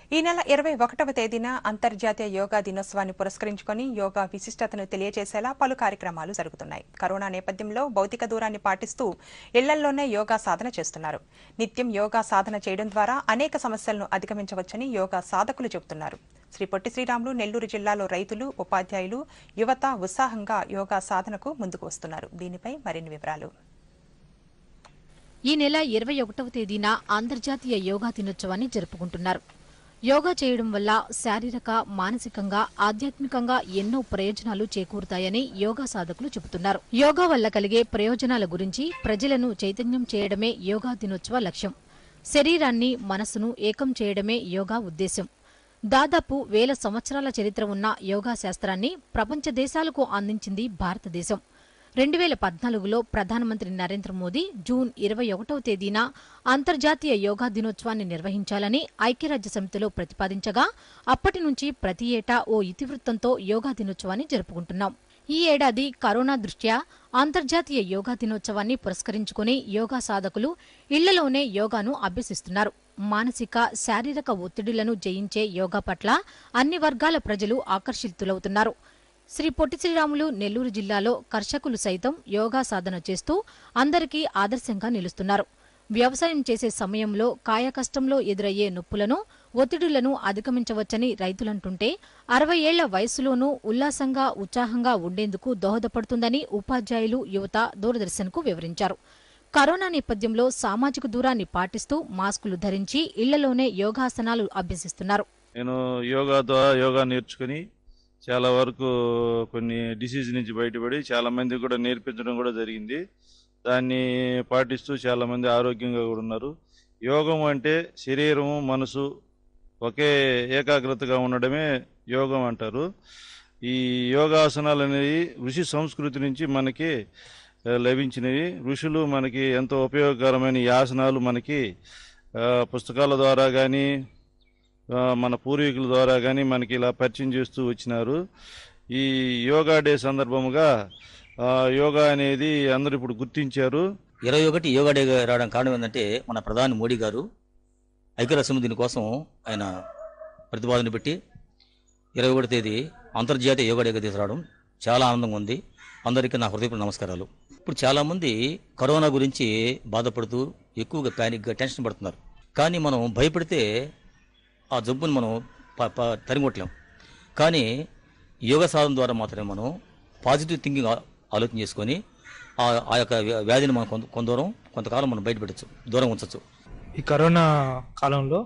ఈ నెల ఇరవై ఒకటవ తేదీన అంతర్జాతీయ యోగా దినోత్సవాన్ని పురస్కరించుకొని యోగా విశిష్టతను తెలియజేసేలా పలు కార్యక్రమాలు జరుగుతున్నాయి కరోనా నేపథ్యంలో భౌతిక దూరాన్ని పాటిస్తూ ఇళ్లల్లోనే యోగా సాధన చేస్తున్నారు నిత్యం యోగా సాధన చేయడం ద్వారా అనేక సమస్యలను అధిగమించవచ్చని యోగా సాధకులు చెబుతున్నారు శ్రీ పొట్టి శ్రీరాములు నెల్లూరు జిల్లాలో రైతులు ఉపాధ్యాయులు యువత ఉత్సాహంగా యోగా సాధనకు ముందుకు వస్తున్నారు దీనిపై మరిన్ని వివరాలు ఈ నెల ఇరవై ఒకటవ తేదీన అంతర్జాతీయ యోగా దినోత్సవాన్ని జరుపుకుంటున్నారు యోగా చేయడం వల్ల శారీరక మానసికంగా ఆధ్యాత్మికంగా ఎన్నో ప్రయోజనాలు చేకూరుతాయని యోగా సాధకులు చెబుతున్నారు యోగా వల్ల కలిగే ప్రయోజనాల గురించి ప్రజలను చైతన్యం చేయడమే యోగా దినోత్సవ లక్ష్యం శరీరాన్ని మనసును ఏకం చేయడమే యోగా ఉద్దేశం దాదాపు వేల సంవత్సరాల చరిత్ర ఉన్న యోగా శాస్త్రాన్ని ప్రపంచ దేశాలకు అందించింది భారతదేశం రెండు వేల పద్నాలుగులో ప్రధానమంత్రి నరేంద్ర మోదీ జూన్ ఇరవై ఒకటవ తేదీన అంతర్జాతీయ యోగా దినోత్సవాన్ని నిర్వహించాలని ఐక్యరాజ్య సమితిలో ప్రతిపాదించగా అప్పటి నుంచి ప్రతి ఏటా ఓ ఇతివృత్తంతో యోగా దినోత్సవాన్ని జరుపుకుంటున్నాం ఈ ఏడాది కరోనా దృష్ట్యా అంతర్జాతీయ యోగా దినోత్సవాన్ని పురస్కరించుకుని యోగా సాధకులు ఇళ్లలోనే యోగాను అభ్యసిస్తున్నారు మానసిక శారీరక ఒత్తిడులను జయించే యోగా పట్ల అన్ని వర్గాల ప్రజలు ఆకర్షితులవుతున్నారు శ్రీ పొట్టి శ్రీరాములు నెల్లూరు జిల్లాలో కర్షకులు సైతం యోగా సాధన చేస్తూ అందరికీ ఆదర్శంగా నిలుస్తున్నారు వ్యవసాయం చేసే సమయంలో కాయకష్టంలో ఎదురయ్యే నొప్పులను ఒత్తిడులను అధిగమించవచ్చని రైతులంటుంటే అరవై ఏళ్ల వయసులోనూ ఉల్లాసంగా ఉత్సాహంగా ఉండేందుకు దోహదపడుతుందని ఉపాధ్యాయులు యువత దూరదర్శన్కు వివరించారు కరోనా నేపథ్యంలో సామాజిక దూరాన్ని పాటిస్తూ మాస్కులు ధరించి ఇళ్లలోనే యోగాసనాలు అభ్యసిస్తున్నారు నేను యోగా ద్వారా యోగా నేర్చుకుని చాలా వరకు కొన్ని డిసీజ్ నుంచి బయటపడి చాలా మంది కూడా నేర్పించడం కూడా జరిగింది దాన్ని పాటిస్తూ చాలా మంది ఆరోగ్యంగా కూడా ఉన్నారు యోగం అంటే శరీరము మనసు ఒకే ఏకాగ్రతగా ఉండడమే యోగం అంటారు ఈ యోగాసనాలు అనేవి ఋషి సంస్కృతి నుంచి మనకి ఆ, లభించినవి ఋషులు మనకి ఎంతో ఉపయోగకరమైన ఈ ఆసనాలు మనకి ఆ, పుస్తకాల ద్వారా కానీ ఆ, మన పూర్వీకుల ద్వారా కానీ మనకి ఇలా పరిచయం చేస్తూ వచ్చినారు ఈ యోగా డే సందర్భముగా ఆ, యోగా అనేది అందరూ ఇప్పుడు గుర్తించారు ఇరవై ఒకటి యోగా డే రావడం కారణం ఏంటంటే మన ప్రధాని మోడీ గారు ఐక్యరాజ్య సమితి దీనికోసం ఆయన ప్రతిపాదన పెట్టి ఇరవై ఒకటి తేదీ అంతర్జాతీయ యోగా డేగా తీసుకురావడం చాలా ఆనందంగా ఉంది అందరికీ నా హృదయపూర్వక నమస్కారాలు ఇప్పుడు చాలామంది కరోనా గురించి బాధపడుతూ ఎక్కువగా ప్యానిక్గా టెన్షన్ పడుతున్నారు కానీ మనం భయపడితే ఆ జబ్బును మనం ప- ప- తరిగొట్టలేం కానీ యోగా సాధన ద్వారా మాత్రమే మనం పాజిటివ్ థింకింగ్ ఆ- ఆలోచన చేసుకొని ఆ ఆ యొక్క వ్యా- వ్యాధిని మనం కొంత కొంత దూరం కొంతకాలం మనం బయటపెట్టచ్చు దూరం ఉంచవచ్చు ఈ కరోనా కాలంలో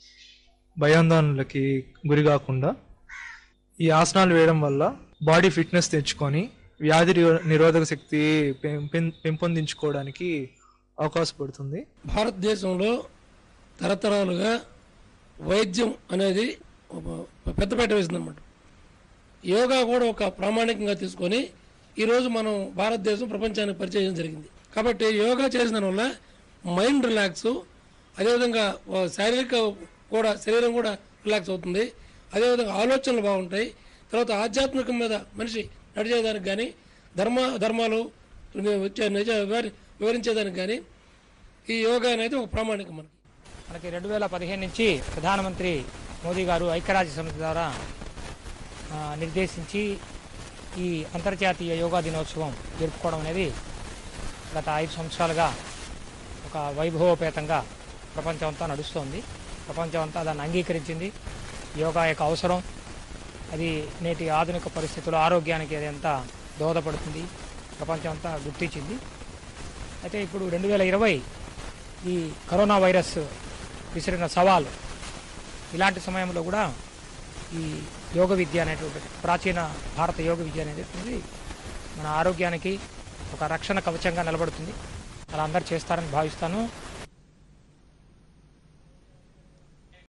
భయాందోళనలకి గురి కాకుండా ఈ ఆసనాలు వేయడం వల్ల బాడీ ఫిట్నెస్ తెచ్చుకొని వ్యాధి నిరో- నిరోధక శక్తి పెం- పెం- పెంపొందించుకోవడానికి అవకాశపడుతుంది భారతదేశంలో తరతరాలుగా వైద్యం అనేది ఒక పెద్దపేట వేసిందన్నమాట యోగా కూడా ఒక ప్రామాణికంగా తీసుకొని ఈరోజు మనం భారతదేశం ప్రపంచానికి పరిచయం జరిగింది కాబట్టి యోగా చేసిన వల్ల మైండ్ రిలాక్స్ అదేవిధంగా ఓ శారీరక కూడా శరీరం కూడా రిలాక్స్ అవుతుంది అదేవిధంగా ఆలోచనలు బాగుంటాయి తర్వాత ఆధ్యాత్మికం మీద మనిషి నడిచేదానికి కానీ ధర్మ ధర్మాలు వచ్చే నిజ వివరి- వివరించేదానికి కానీ ఈ యోగా అనేది ఒక ప్రామాణికం మనకి మనకి రెండు వేల పదిహేను నుంచి ప్రధానమంత్రి మోదీ గారు ఐక్యరాజ్య సమితి ద్వారా ఆ, నిర్దేశించి ఈ అంతర్జాతీయ యోగా దినోత్సవం జరుపుకోవడం అనేది గత ఐదు సంవత్సరాలుగా ఒక వైభవోపేతంగా ప్రపంచం అంతా నడుస్తోంది ప్రపంచం అంతా దాన్ని అంగీకరించింది యోగా యొక్క అవసరం అది నేటి ఆధునిక పరిస్థితుల్లో ఆరోగ్యానికి అది ఎంత దోహదపడుతుంది ప్రపంచం అంతా గుర్తించింది అయితే ఇప్పుడు రెండు వేల ఇరవై ఈ కరోనా వైరస్ విసిరిన సవాలు ఇలాంటి సమయంలో కూడా ఈ యోగ విద్య అనేటువంటి ప్రాచీన భారత యోగ విద్య అనేటువంటిది మన ఆరోగ్యానికి ఒక రక్షణ కవచంగా నిలబడుతుంది అలా అందరు చేస్తారని భావిస్తాను